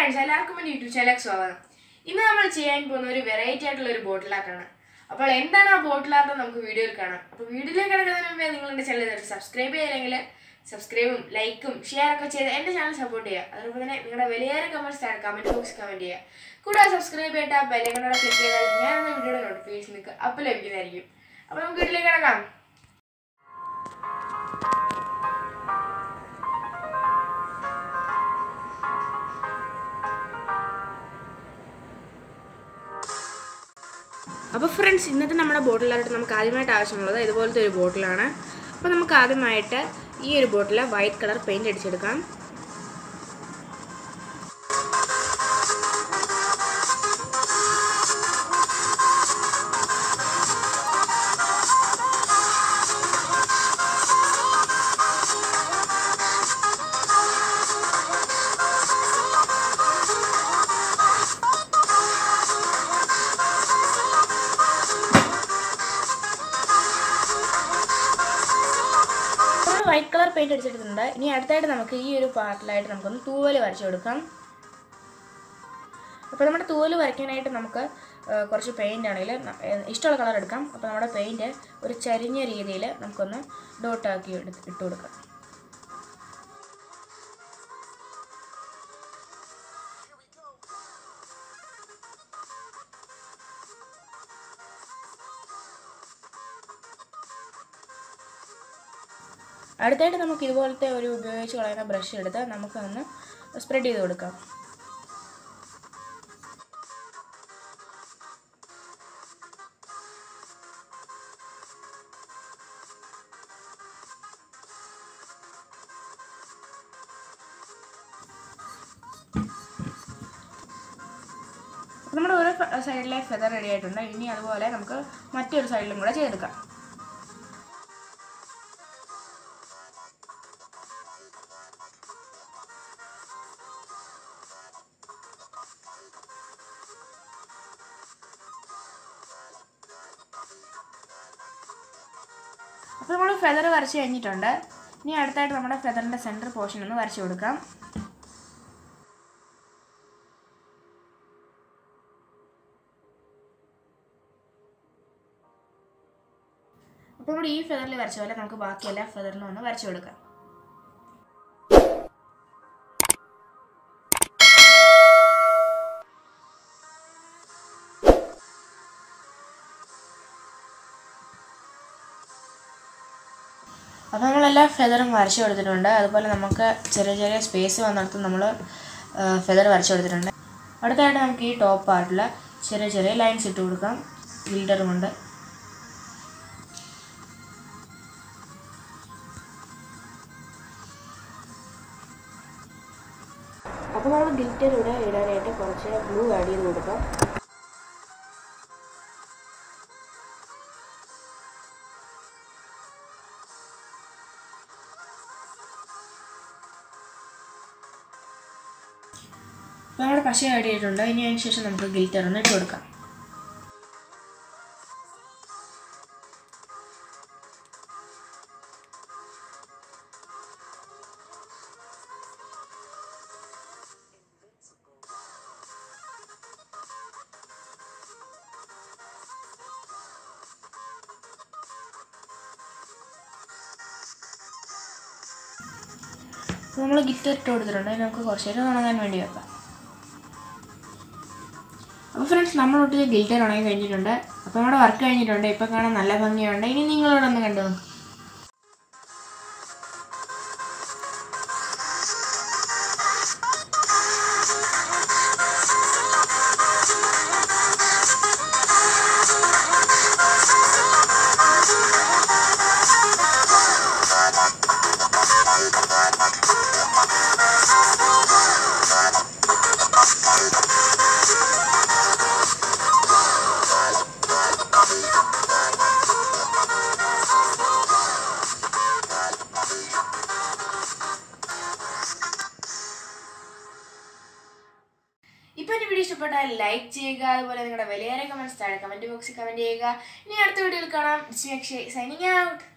Friends എല്ലാവർക്കും എൻ്റെ YouTube ചാനലിലേക്ക് സ്വാഗതം ഇന്ന് നമ്മൾ ചെയ്യാൻ പോകുന്ന ഒരു വെറൈറ്റി ആയിട്ടുള്ള ഒരു ബോട്ടിൽ ആർട്ടാണ് അപ്പോൾ എന്താണ് ആ ബോട്ടിൽ ആർട്ട് നമുക്ക് വീഡിയോയിൽ കാണാം അപ്പോൾ വീഡിയോയിലേക്ക് കിടക്കുന്നതിന് മുമ്പേ നിങ്ങൾ എൻ്റെ ചാനൽ സബ്സ്ക്രൈബ് ചെയ്തില്ലെങ്കിൽ സബ്സ്ക്രൈബും ലൈക്കും ഷെയർ ഒക്കെ ചെയ്ത് എൻ്റെ ചാനൽ സപ്പോർട്ട് ചെയ്യുക അതോടൊപ്പം തന്നെ നിങ്ങളുടെ വലിയേറെ കമൻറ്റ്സ് താഴെ കമൻറ്റ് ബോക്സ് കമൻറ്റ് ചെയ്യുക കൂടാതെ സബ്സ്ക്രൈബ് ചെയ്തിട്ട് ആ ബെല്ലൈക്കണോടെ ക്ലിക്ക് ചെയ്താൽ ഞാൻ എന്ന വീഡിയോയുടെ നോട്ടിഫിക്കേഷൻ നിങ്ങൾക്ക് അപ്പോൾ ലഭിക്കുന്നതായിരിക്കും അപ്പോൾ നമുക്ക് വീട്ടിലേക്ക് കിടക്കാം അപ്പോൾ ഫ്രണ്ട്സ് ഇന്നത്തെ നമ്മുടെ ബോട്ടിലായിട്ട് നമുക്ക് ആദ്യമായിട്ട് ആവശ്യമുള്ളത് ഇതുപോലത്തെ ഒരു ബോട്ടിലാണ് അപ്പോൾ നമുക്ക് ആദ്യമായിട്ട് ഈ ഒരു ബോട്ടിൽ വൈറ്റ് കളർ പെയിൻറ് അടിച്ചെടുക്കാം നമ്മൾ വൈറ്റ് കളർ പെയിൻറ് അടിച്ചെടുത്തിട്ടുണ്ട് ഇനി അടുത്തായിട്ട് നമുക്ക് ഈ ഒരു പാർട്ടിലായിട്ട് നമുക്കൊന്ന് തൂവൽ വരച്ചു കൊടുക്കാം അപ്പോൾ നമ്മുടെ തൂവൽ വരയ്ക്കാനായിട്ട് നമുക്ക് ആ, കുറച്ച് പെയിൻ്റ് ആണെങ്കിൽ ന- ഏ, ഇഷ്ടമുള്ള കളർ എടുക്കാം അപ്പോൾ നമ്മുടെ പെയിൻറ് ഒരു ചരിഞ്ഞ രീതിയിൽ നമുക്കൊന്ന് ഡോട്ടാക്കി എടുത്ത് ഇട്ട് കൊടുക്കാം അടുത്തായിട്ട് നമുക്ക് ഇതുപോലത്തെ ഒരു ഉപയോഗിച്ച് കളയുന്ന ബ്രഷ് എടുത്ത് നമുക്കൊന്ന് സ്പ്രെഡ് ചെയ്ത് കൊടുക്കാം അപ്പോൾ നമ്മുടെ ഓരോ സൈഡിലെ ഫെദർ റെഡി ആയിട്ടുണ്ട് ഇനി അതുപോലെ നമുക്ക് മറ്റൊരു സൈഡിലും കൂടെ ചെയ്തെടുക്കാം അപ്പോൾ നമ്മൾ ഫെദർ വരച്ച് കഴിഞ്ഞിട്ടുണ്ട് ഇനി അടുത്തായിട്ട് നമ്മുടെ ഫെദറിൻ്റെ സെൻറ്റർ പോർഷൻ ഒന്ന് വരച്ച് കൊടുക്കാം അപ്പോൾ നമ്മൾ ഈ ഫെദറിൽ വരച്ച പോലെ നമുക്ക് ബാക്കി എല്ലാ ഫെദറിലും ഒന്ന് വരച്ചു കൊടുക്കാം അപ്പോൾ നമ്മളെല്ലാ ഫെദറും വരച്ചു കൊടുത്തിട്ടുണ്ട് അതുപോലെ നമുക്ക് ചെറിയ ചെറിയ സ്പേസ് വന്നിടത്ത് നമ്മൾ ഫെദർ വരച്ചു കൊടുത്തിട്ടുണ്ട് അടുത്തായിട്ട് നമുക്ക് ഈ ടോപ്പ് പാർട്ടിൽ ചെറിയ ചെറിയ ലൈൻസ് ഇട്ട് കൊടുക്കാം ഗിൽഡർ കൊണ്ട് അപ്പോൾ നമ്മൾ ഗിൽറ്റർ ഇവിടെ ഇടാനായിട്ട് കുറച്ച് ഗ്ലൂ ആഡ് ചെയ്ത് കൊടുക്കാം അപ്പോൾ നമ്മുടെ പശ ആഡ് ചെയ്തിട്ടുണ്ട് ഇനി അതിന് ശേഷം നമുക്ക് ഗിൽറ്റർ ഒന്ന് ഇട്ട് കൊടുക്കാം നമ്മൾ ഗിൽറ്റർ ഇട്ട് കൊടുത്തിട്ടുണ്ട് ഇനി നമുക്ക് കുറച്ച് നേരം ഉണങ്ങാൻ വേണ്ടി വെക്കാം അപ്പോൾ ഫ്രണ്ട്സ് നമ്മൾ ഒട്ടിച്ച ഗിൽറ്റർ ഉണങ്ങി കഴിഞ്ഞിട്ടുണ്ട് അപ്പോൾ നമ്മുടെ വർക്ക് കഴിഞ്ഞിട്ടുണ്ട് ഇപ്പോൾ കാണാൻ നല്ല ഭംഗിയുണ്ട് ഇനി നിങ്ങളോട് ഒന്ന് കണ്ടു നോക്ക്. ഇപ്പോൾ എൻ്റെ വീഡിയോ ഇഷ്ടപ്പെട്ടാൽ ലൈക്ക് ചെയ്യുക അതുപോലെ നിങ്ങളുടെ വിലയേറെ കമൻറ്റ്സ് താഴെ കമൻറ്റ് ബോക്സിൽ കമൻറ്റ് ചെയ്യുക ഇനി അടുത്ത വീഡിയോയിൽ കാണാം സൈനിങ് ഔട്ട്